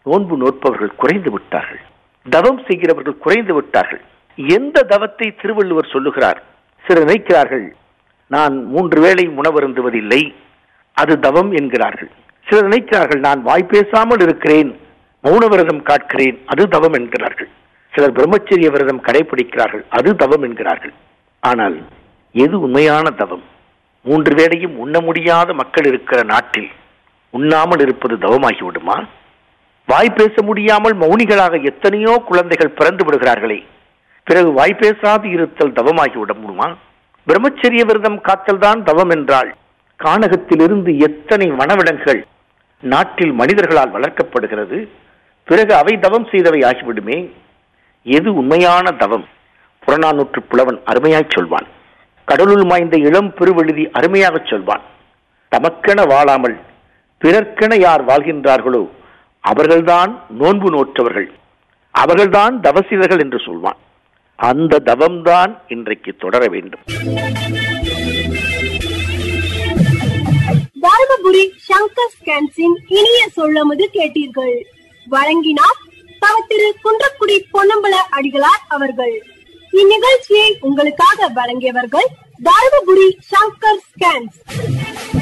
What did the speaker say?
நோன்பு நோற்பவர்கள் குறைந்து விட்டார்கள் தவம் செய்கிறவர்கள் குறைந்து விட்டார்கள் எந்த தவத்தை திருவள்ளுவர் சொல்லுகிறார் சிலர் நினைக்கிறார்கள் நான் மூன்று வேளை உணவருந்துவதில்லை அது தவம் என்கிறார்கள் சிலர் நினைக்கிறார்கள் நான் வாய் பேசாமல் இருக்கிறேன் மௌன விரதம் காட்கிறேன் அது தவம் என்கிறார்கள் சிலர் பிரம்மச்சரிய விரதம் கடைபிடிக்கிறார்கள் அது தவம் என்கிறார்கள் ஆனால் எது உண்மையான தவம் மூன்று வேளையும் உண்ண முடியாத மக்கள் இருக்கிற நாட்டில் உண்ணாமல் இருப்பது தவமாகி விடுமா வாய் பேச முடியாமல் மௌனிகளாக எத்தனையோ குழந்தைகள் பிறந்து விடுகிறார்களே பிறகு வாய் பேசாது இருத்தல் தவமாகி விட முடியுமா பிரம்மச்சரிய விரதம் காத்தல் தான் தவம் என்றால் கானகத்திலிருந்து எத்தனை வனவிலங்குகள் நாட்டில் மனிதர்களால் வளர்க்கப்படுகிறது பிறகு அவை தவம் செய்தவை ஆகிவிடுமே எது உண்மையான தவம் புறநானூற்று புலவன் அருமையாய் சொல்வான் கடலுள் மாய்ந்த இளம் பெருவெழுதி அருமையாகச் சொல்வான் தமக்கென வாழாமல் பிறர்க்கென யார் வாழ்கின்றார்களோ அவர்கள்தான் நோன்பு நோற்றவர்கள் அவர்கள்தான் தவசிதர்கள் என்று சொல்வான் அந்த தவம்தான் இன்றைக்கு தொடர வேண்டும் தருமபுரி சங்கர் ஸ்கேன்ஸின் இனிய சொல்லமுது கேட்டீர்கள் வழங்கினார் தவ திரு குன்றக்குடி பொன்னம்பல அடிகளார் அவர்கள் இந்நிகழ்ச்சியை உங்களுக்காக வழங்கியவர்கள் தருமபுரி சங்கர் ஸ்கேன்ஸ்